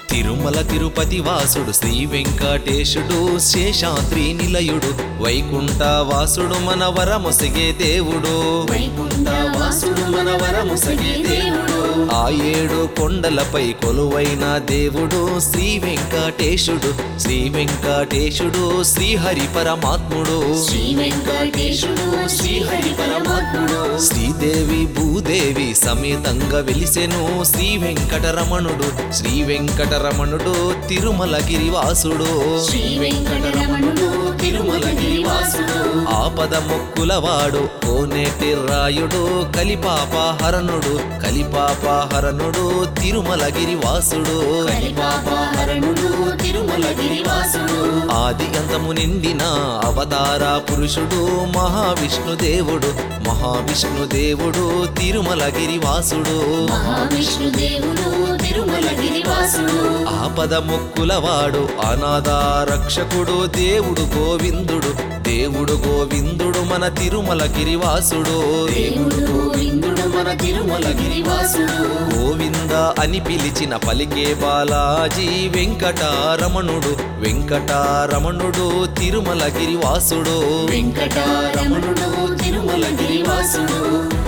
తిరుమల తిరుపతి వాసుడు శ్రీ వెంకటేశుడు శేషాద్రి నిలయుడు వైకుంఠ వాసుడు మన వరమొసగే దేవుడు వైకుంఠ వాసుడు మన వరముసగే దేవుడు ఆ ఏడు కొండలపై కొలువైన దేవుడు శ్రీ వెంకటేశుడు శ్రీ వెంకటేశుడు శ్రీహరి పరమాత్ముడు శ్రీ వెంకటేశుడు శ్రీహరి పరమాత్ముడు శ్రీదేవి భూదేవి సమేతంగా వెలిసెను శ్రీ వెంకటరమణుడు శ్రీ వెంకటరమణుడు తిరుమల గిరివాసుడు శ్రీ వెంకటరమణుడు తిరుమలగిరి వాసుడు ఆపద మొక్కులవాడు కోనేటి రాయుడు కలిపాపహరణుడు కలిపాపహరణుడు తిరుమల గిరివాసుడు కలిపాపహరణుడు తిరుమలగిరి వాసుడు ఆది అంతము నిండిన అవతార పురుషుడు మహావిష్ణు దేవుడు మహావిష్ణు దేవుడు తిరుమల గిరివాసుడు మహావిష్ణు దేవుడు తిరుమలగిరి వాసుడు ఆపద మొక్కులవాడు అనాథ రక్షకుడు దేవుడు గోవిందుడు దేవుడు గోవిందుడు మన తిరుమల గిరివాసుడు దేవుడు గోవిందుడు మన తిరుమలగిరి వాసుడు గోవింద అని పిలిచిన పలికే బాలాజీ వెంకటారమణుడు వెంకటారమణుడు తిరుమల గిరివాసుడు వెంకటరమణుడు తిరుమలగిరి వాసుడు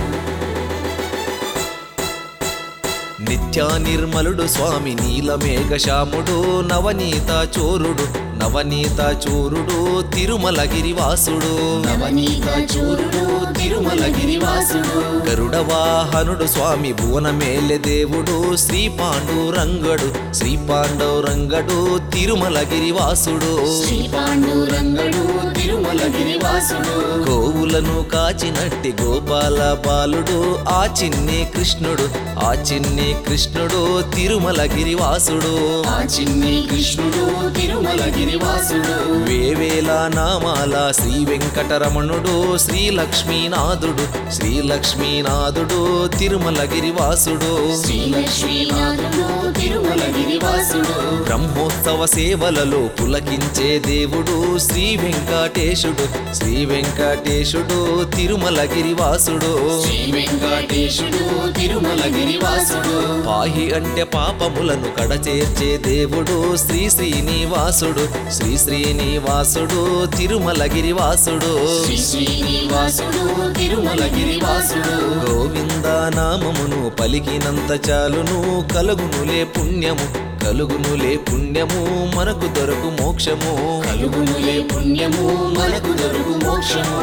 నిత్య నిర్మలుడు స్వామి నీలమేఘశ్యాముడు నవనీత చోరుడు నవనీత చోరుడు తిరుమల గిరివాసుడు నవనీత చూరుడు తిరుమలగిరి వాసుడు గరుడ వాహనుడు స్వామి భువనమేలె దేవుడు శ్రీ పాండురంగడు శ్రీ పాండవురంగడు తిరుమల గిరివాసుడు శ్రీ పాండురంగడు తిరుమలగిరి వాసుడు గోవులను కాచినట్టి గోపాల బాలుడు ఆ చిన్ని కృష్ణుడు ఆ చిన్ని కృష్ణుడు తిరుమల గిరివాసుడు ఆ చిన్ని కృష్ణుడు తిరుమలగిరి వాసుడు వేవేల నామాల శ్రీ వెంకటరమణుడు శ్రీ లక్ష్మీనాథుడు శ్రీ లక్ష్మీనాథుడు తిరుమల గిరివాసుడు శ్రీ లక్ష్మీనాథుడు తిరుమలగిరి వాసుడు బ్రహ్మోత్సవ సేవలలో పులకించే దేవుడు శ్రీ వెంకటేశుడు శ్రీ వెంకటేశుడు తిరుమల గిరివాసుడు శ్రీ వెంకటేశుడు తిరుమలగిరి వాసుడు పాహి అంటే పాపములను కడచేర్చే దేవుడు శ్రీ శ్రీనివాసుడు శ్రీ శ్రీనివాసుడు తిరుమల గిరివాసుడు శ్రీ శ్రీనివాసుడు తిరుమలగిరి వాసుడు గోవింద నామమును పలికినంత చాలును కలుగునులే పుణ్యము కలుగునులే పుణ్యము మనకు దొరకు మోక్షము కలుగునులే పుణ్యము మనకు దొరుకు మోక్షము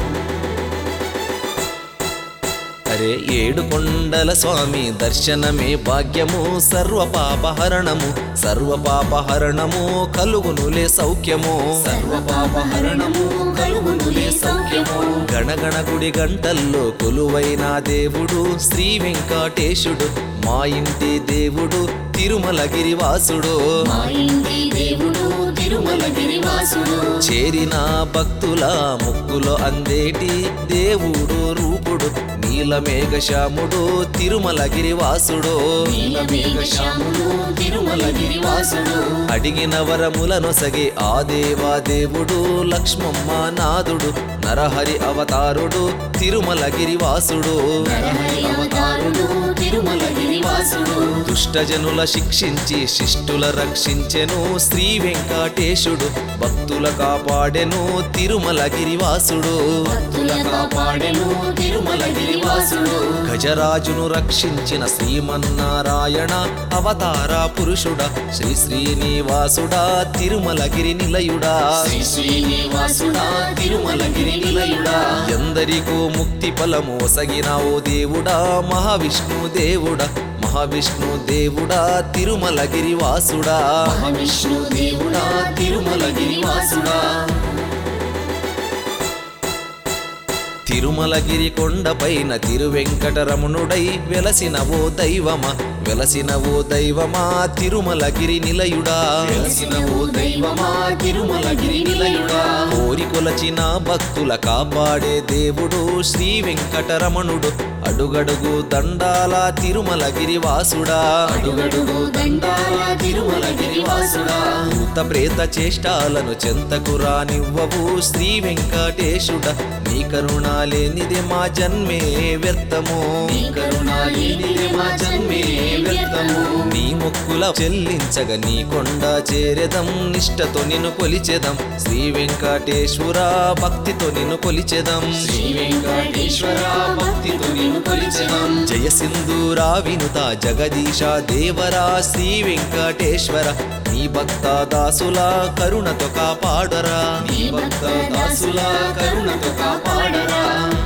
అరే ఏడు కొండల స్వామి దర్శనమే భాగ్యము సర్వ పాపహరణము సర్వ పాపహరణము కలుగునులే సౌఖ్యము సర్వ పాపహరణము కలుగునులే సౌఖ్యము గణగణ గుడి గంటల్లో కొలువైన దేవుడు శ్రీ వెంకటేశుడు మా ఇంటి దేవుడు తిరుమల గిరివాసుడు మా ఇంటి దేవుడు తిరుమలగిరి వాసుడు చేరిన భక్తుల ముక్కులో అందేటి దేవుడు రూపుడు నీలమేఘశ్యాముడు తిరుమల గిరివాసుడు నీలమేఘశ్యాముడు తిరుమలగిరి వాసుడు అడిగిన వరములనొసగే ఆ దేవా దేవుడు లక్ష్మమ్మ నాథుడు నరహరి అవతారుడు తిరుమల గిరివాసుడు నరహరి అవతారుడు తిరుమలగిరి వాసుడు దుష్టజనుల శిక్షించి శిష్టుల రక్షించెను శ్రీ వెంకటేశుడు భక్తుల కాపాడెను తిరుమల గిరివాసుడు భక్తుల కాపాడెను తిరుమలగిరి వాసుడు గజరాజును రక్షించిన శ్రీమన్నారాయణ అవతార పురుషుడ శ్రీ శ్రీనివాసుడా తిరుమల గిరి నిలయుడా శ్రీ శ్రీనివాసుడా తిరుమలగిరి నిలయుడా ఎందరికో ముక్తి ఫలము ఒసగిన ఓ దేవుడా మహావిష్ణు దేవుడా మహావిష్ణు దేవుడా తిరుమల గిరివాసుడా మహావిష్ణు దేవుడా తిరుమలగిరి వాసుడా తిరుమలగిరి కొండపైన తిరువెంకటరమణుడై వెలసిన ఓ దైవమా వెలసిన ఓ దైవమా తిరుమలగిరి నిలయుడా వెలసిన ఓ దైవమా తిరుమలగిరి నిలయుడా కోరికొలచిన భక్తుల కాపాడే దేవుడు శ్రీ వెంకటరమణుడు అడుగడుగు దండాల తిరుమలగిరి వాసుడా అడుగడుగు దండాల తిరుమలగిరి వాసుడా భూత ప్రేత చేష్టాలను చెంతకు రానివ్వవు శ్రీ వెంకటేశుడ నీ కరుణ లేనిదే మా జన్మే వ్యర్థము నీ కరుణ లేనిదే మా జన్మే వ్యర్థము నీ మొక్కుల చెల్లించగ నీ కొండ చేరెదం నిష్టతో నిన్ను కొలిచెదం శ్రీ వెంకటేశ్వర భక్తితో నిన్ను కొలిచెదం శ్రీ వెంకటేశ్వర భక్తితో నిన్ను కొలిచెదం జయ సింధూరా వినుత జగదీశ దేవరా శ్రీ వెంకటేశ్వర నీ భక్త దాసుల కరుణతో కాపాడరా నీ భక్త దాసుల కరుణతో కాపాడరా